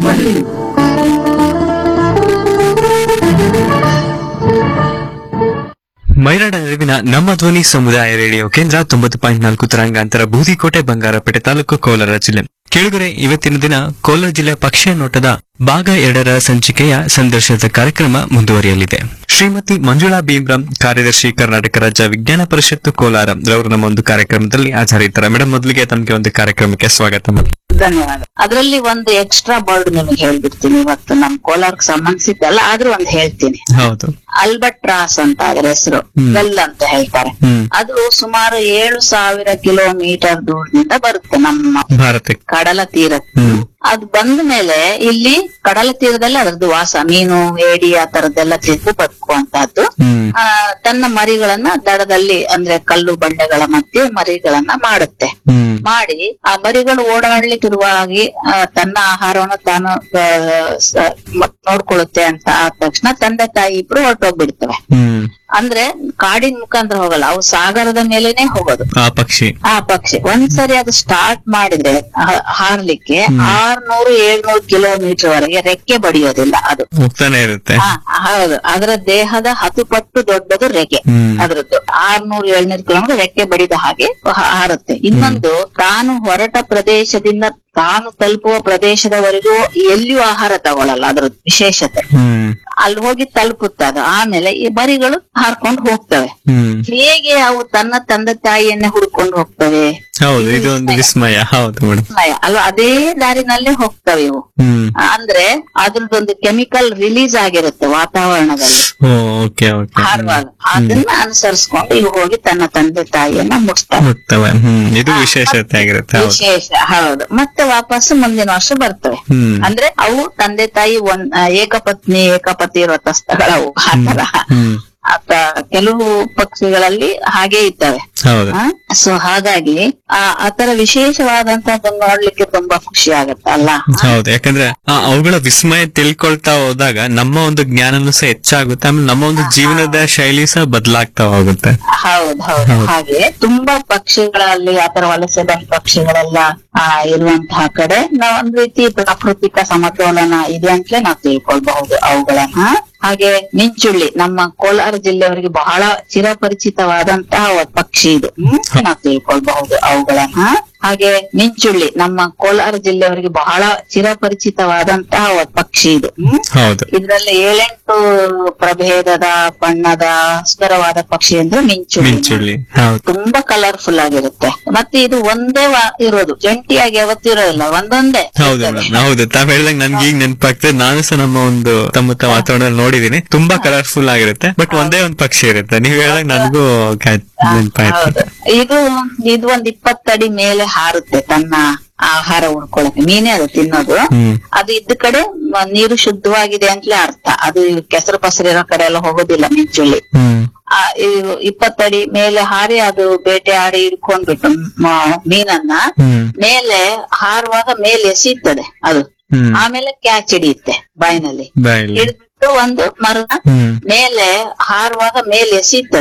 ಬನ್ನಿ ಮೈರಾಡ ಅರಿವಿನ ನಮ್ಮ ಧ್ವನಿ ಸಮುದಾಯ ರೇಡಿಯೋ ಕೇಂದ್ರ ತೊಂಬತ್ತು ಪಾಯಿಂಟ್ ನಾಲ್ಕು ತರಂಗಾಂತರ ಬೂದಿಕೋಟೆ ಬಂಗಾರಪೇಟೆ ತಾಲೂಕು ಕೋಲಾರ ಜಿಲ್ಲೆ ಕೆಳಗರೆ ಇವತ್ತಿನ ದಿನ ಕೋಲಾರ ಜಿಲ್ಲೆ ಪಕ್ಷಿಯ ನೋಟದ ಭಾಗ ಎರಡರ ಸಂಚಿಕೆಯ ಸಂದರ್ಶನದ ಕಾರ್ಯಕ್ರಮ ಮುಂದುವರಿಯಲಿದೆ ಶ್ರೀಮತಿ ಮಂಜುಳಾ ಭೀಮ್ರಾಮ್ ಕಾರ್ಯದರ್ಶಿ ಕರ್ನಾಟಕ ರಾಜ್ಯ ವಿಜ್ಞಾನ ಪರಿಷತ್ತು ಕೋಲಾರ ರವರು ನಮ್ಮ ಒಂದು ಕಾರ್ಯಕ್ರಮದಲ್ಲಿ ಹಾಜರಿದ್ದಾರೆ ಮೇಡಮ್ ಮೊದಲಿಗೆ ತಮಗೆ ಒಂದು ಕಾರ್ಯಕ್ರಮಕ್ಕೆ ಸ್ವಾಗತ madam. ಧನ್ಯವಾದ ಅದರಲ್ಲಿ ಒಂದು ಎಕ್ಸ್ಟ್ರಾ ಬರ್ಡ್ ನಿಮಗೆ ಹೇಳ್ಬಿಡ್ತೀನಿ ಇವತ್ತು ನಮ್ ಕೋಲಾರಕ್ಕೆ ಸಂಬಂಧಿಸಿದ್ದಲ್ಲ ಆದ್ರೂ ಒಂದು ಹೇಳ್ತೀನಿ ಹೌದು ಅಲ್ಬಟ್ರಾಸ್ ಅಂತ ಅದ್ರ ಹೆಸರು ಹ್ಮ್. ವೆಲ್ ಅಂತ ಹೇಳ್ತಾರೆ ಹ್ಮ್ ಅದು ಸುಮಾರು ಏಳು ಸಾವಿರ ಕಿಲೋಮೀಟರ್ ದೂರದಿಂದ ಬರುತ್ತೆ ನಮ್ಮ ಭಾರತಕ್ಕೆ ಕಡಲ ತೀರಕ್ಕೆ ಹ್ಮ್ ಅದು ಬಂದ ಮೇಲೆ ಇಲ್ಲಿ ಕಡಲ ತೀರದಲ್ಲಿ ಅದರದ್ದು ವಾಸ ಮೀನು ಏಡಿ ಆ ತರದ್ದೆಲ್ಲ ತಿಂದು ಬದುಕುವಂತಹದ್ದು ಹ್ಮ್ ಆ, ತನ್ನ ಮರಿಗಳನ್ನ ದಡದಲ್ಲಿ ಅಂದ್ರೆ ಕಲ್ಲು ಬಂಡೆಗಳ ಮಧ್ಯೆ ಮರಿಗಳನ್ನ ಮಾಡುತ್ತೆ ಹ್ಮ್ ಮಾಡಿ ಆ ಮರಿಗಳು ಓಡಾಡ್ಲಿಕ್ಕಿರುವಾಗಿ ಆ, ತನ್ನ ಆಹಾರವನ್ನು ತಾನು ಆ, ಸ- ಮ- ನೋಡ್ಕೊಳ್ಳುತ್ತೆ ಅಂತ ಆದ ತಕ್ಷಣ ತಂದೆ ತಾಯಿ ಇಬ್ರು ಹೊರಟೋಗ್ಬಿಡ್ತವೆ ಹ್ಮ್ ಅಂದ್ರೆ ಕಾಡಿನ ಮುಖಾಂತರ ಹೋಗಲ್ಲ ಅವು ಸಾಗರದ ಮೇಲೇನೆ ಹೋಗೋದು ಆ ಪಕ್ಷಿ ಆ ಪಕ್ಷಿ ಒಂದ್ಸರಿ ಅದು ಸ್ಟಾರ್ಟ್ ಮಾಡಿದ್ರೆ ಹ- ಹಾರ್ಲಿಕ್ಕೆ ಆರ್ನೂರು ಏಳ್ನೂರು ಕಿಲೋಮೀಟರ್ ವರೆಗೆ ರೆಕ್ಕೆ ಬಡಿಯೋದಿಲ್ಲ ಅದು ಹೋಗ್ತಾನೆ ಇರುತ್ತೆ ಆ, ಹೌದು ಅದರ ದೇಹದ ಹತ್ತು ಪಟ್ಟು ದೊಡ್ಡದು ರೆಕ್ಕೆ ಹ್ಮ್ ಅದ್ರದ್ದು ಆರ್ನೂರು ಏಳ್ನೂರು ಕಿಲೋಮೀಟರ್ ರೆಕ್ಕೆ ಬಡಿದ ಹಾಗೆ ಹ- ಹಾರುತ್ತೆ ಇನ್ನೊಂದು ತಾನು ಹೊರಟ ಪ್ರದೇಶದಿಂದ ತಾನು ತಲುಪುವ ಪ್ರದೇಶದವರೆಗೂ ಎಲ್ಲಿಯೂ ಆಹಾರ ತಗೊಳಲ್ಲ ಅದ್ರ ವಿಶೇಷತೆ ಹ್ಮ್ ಅಲ್ಲಿ ಹೋಗಿ ತಲುಪುತ್ತೆ ಅದು ಆಮೇಲೆ ಈ ಮರಿಗಳು ಹಾರ್ಕೊಂಡು ಹೋಗ್ತವೆ ಹ್ಮ್ ಹೇಗೆ ಅವು ತನ್ನ ತಂದೆ ತಾಯಿಯನ್ನೇ ಹುಡ್ಕೊಂಡು ಹೋಗ್ತವೆ ಹೌದು ಇದು ಒಂದು ವಿಸ್ಮಯ ಹೌದು ಮೇಡಮ್ ವಿಸ್ಮಯ. ಅಲ್ವಾ ಅದೇ ದಾರಿನಲ್ಲೇ ಹೋಗ್ತವೆ ಇವು ಹ್ಮ್ ಅಂದ್ರೆ ಅದ್ರದ್ದೊಂದು ಕೆಮಿಕಲ್ ರಿಲೀಸ್ ಆಗಿರುತ್ತೆ ವಾತಾವರಣದಲ್ಲಿ ಓ ಓಕೆ ಓಕೆ ಹಾರುವಾಗ ಅದನ್ನ ಅನುಸರಿಸ್ಕೊಂಡು ಇವು ಹೋಗಿ ತನ್ನ ತಂದೆ ತಾಯಿಯನ್ನ ಮುಟ್ತವೆ ಮುಟ್ತವೆ ಹ್ಮ್ ಇದು ವಿಶೇಷತೆ ಆಗಿರುತ್ತೆ ಹೌದು ವಿಶೇಷ ಹೌದು ಮತ್ತೆ ವಾಪಸ್ ಮುಂದಿನ ವರ್ಷ ಬರ್ತವೆ ಹ್ಮ್ ಅಂದ್ರೆ ಅವು ತಂದೆ ತಾಯಿ ಒಂದ್ ಆ, ಏಕಪತ್ನಿ ಏಕಪತಿ ವ್ರತಸ್ಥಗಳವು ಆತರ ಹ್ಮ್ ಆತ ಕೆಲವು ಪಕ್ಷಿಗಳಲ್ಲಿ ಹಾಗೆ ಇದ್ದಾವೆ ಹೌದು ಸೊ ಹಾಗಾಗಿ ಆ ಆತರ ವಿಶೇಷವಾದಂತದ್ದನ್ನ ನೋಡ್ಲಿಕ್ಕೆ ತುಂಬಾ ಖುಷಿ ಆಗತ್ತೆ ಅಲ್ಲ ಹೌದು ಯಾಕಂದ್ರೆ ಆ ಅವುಗಳ ವಿಸ್ಮಯ ತಿಳ್ಕೊಳ್ತಾ ಹೋದಾಗ ನಮ್ಮ ಒಂದು ಜ್ಞಾನನೂ ಸಹ ಹೆಚ್ಚಾಗುತ್ತೆ ಆಮೇಲೆ ನಮ್ಮ ಒಂದು ಜೀವನದ ಶೈಲಿ ಸಹ ಬದಲಾಗ್ತಾ ಹೋಗುತ್ತೆ ಹೌದ್ ಹೌದು ಹಾಗೆ ತುಂಬಾ ಪಕ್ಷಿಗಳಲ್ಲಿ ಆತರ ವಲಸೆ ಬಂದ ಪಕ್ಷಿಗಳೆಲ್ಲ ಆ ಇರುವಂತಹ ಕಡೆ ನಾವ್ ಒಂದ್ ರೀತಿ ಪ್ರಾಕೃತಿಕ ಸಮತೋಲನ ಇದೆ ಅಂತಲೇ ನಾವು ತಿಳ್ಕೊಳ್ಬಹುದು ಅವುಗಳನ್ನ ಹಾಗೆ ಮಿಂಚುಳ್ಳಿ ನಮ್ಮ ಕೋಲಾರ ಜಿಲ್ಲೆಯವರಿಗೆ ಬಹಳ ಚಿರಪರಿಚಿತವಾದಂತಹ ಒಂದ್ ಪಕ್ಷಿ ಇದು ಹ್ಮ್? ನಾವು ತಿಳ್ಕೊಳ್ಬಹುದು ಅವುಗಳನ್ನ ಹಾಗೆ ಮಿಂಚುಳ್ಳಿ ನಮ್ಮ ಕೋಲಾರ ಜಿಲ್ಲೆಯವರಿಗೆ ಬಹಳ ಚಿರಪರಿಚಿತವಾದಂತಹ ಒಂದ್ ಪಕ್ಷಿ ಇದು ಹ್ಮ್? ಹೌದು ಇದ್ರಲ್ಲಿ ಏಳೆಂಟು ಪ್ರಭೇದದ ಬಣ್ಣದ ಸುಂದರವಾದ ಪಕ್ಷಿ ಅಂದ್ರೆ ಮಿಂಚುಳ್ಳಿ ಮಿಂಚುಳ್ಳಿ ಹೌದು ತುಂಬಾ ಕಲರ್ಫುಲ್ ಆಗಿರುತ್ತೆ ಮತ್ತೆ ಇದು ಒಂದೇ ವಾ- ಇರೋದು ಜಂಟಿಯಾಗಿ ಯಾವತ್ತಿರೋದಿಲ್ಲ ಒಂದೊಂದೇ ಹೌದು ಮೇಡಮ್ ಹೌದು ತಾವ್ ಹೇಳ್ದಂಗ್ ನನ್ಗೆ ಈಗ ನೆನಪಾಗ್ತದೆ ನಾನು ಸಹ ನಮ್ಮ ಒಂದು ತಮ್ಮತ್ತ ವಾತಾವರಣ ನೋಡಿದೀನಿ ತುಂಬಾ ಕಲರ್ಫುಲ್ ಆಗಿರುತ್ತೆ ಬಟ್ ಒಂದೇ ಒಂದ್ ಪಕ್ಷಿ ಇರುತ್ತೆ ನೀವ್ ಹೇಳ್ದಂಗ್ ನನಗೂ ನೆನಪಾಯ್ತು ಹೌದು ಇದು ಇದು ಒಂದ್ ಇಪ್ಪತ್ತಡಿ ಮೇಲೆ ಹಾರುತ್ತೆ ತನ್ನ ಆಹಾರ ಉಳ್ಕೊಳಕ್ಕೆ ಮೀನೇ ಅದು ತಿನ್ನೋದು ಹ್ಮ್ ಅದು ಇದ್ದ ಕಡೆ ಮ- ನೀರು ಶುದ್ಧವಾಗಿದೆ ಅಂತಲೇ ಅರ್ಥ ಅದು ಕೆಸರು ಪಸರಿರೋ ಕಡೆ ಎಲ್ಲ ಹೋಗೋದಿಲ್ಲ ಮಿಂಚುಳ್ಳಿ ಹ್ಮ್ ಆ, ಇವು ಇಪ್ಪತ್ತಡಿ ಮೇಲೆ ಹಾರಿ ಅದು ಬೇಟೆ ಆಡಿ ಹಿಡ್ಕೊಂಡ್ಬಿಟ್ಟು ಮ- ಮೀನನ್ನ ಹ್ಮ್ ಮೇಲೆ ಹಾರುವಾಗ ಮೇಲೆ ಎಸೀತದೆ ಅದು ಹ್ಮ್ ಆಮೇಲೆ ಕ್ಯಾಚ್ ಹಿಡಿಯುತ್ತೆ ಬಾಯಿನಲ್ಲಿ ಬಾಯಲ್ಲಿ ಹಿಡಿದ್ಬಿಟ್ಟು ಒಂದು ಮರನ ಹ್ಮ್ ಮೇಲೆ ಹಾರುವಾಗ ಮೇಲೆ ಎಸೀತದೆ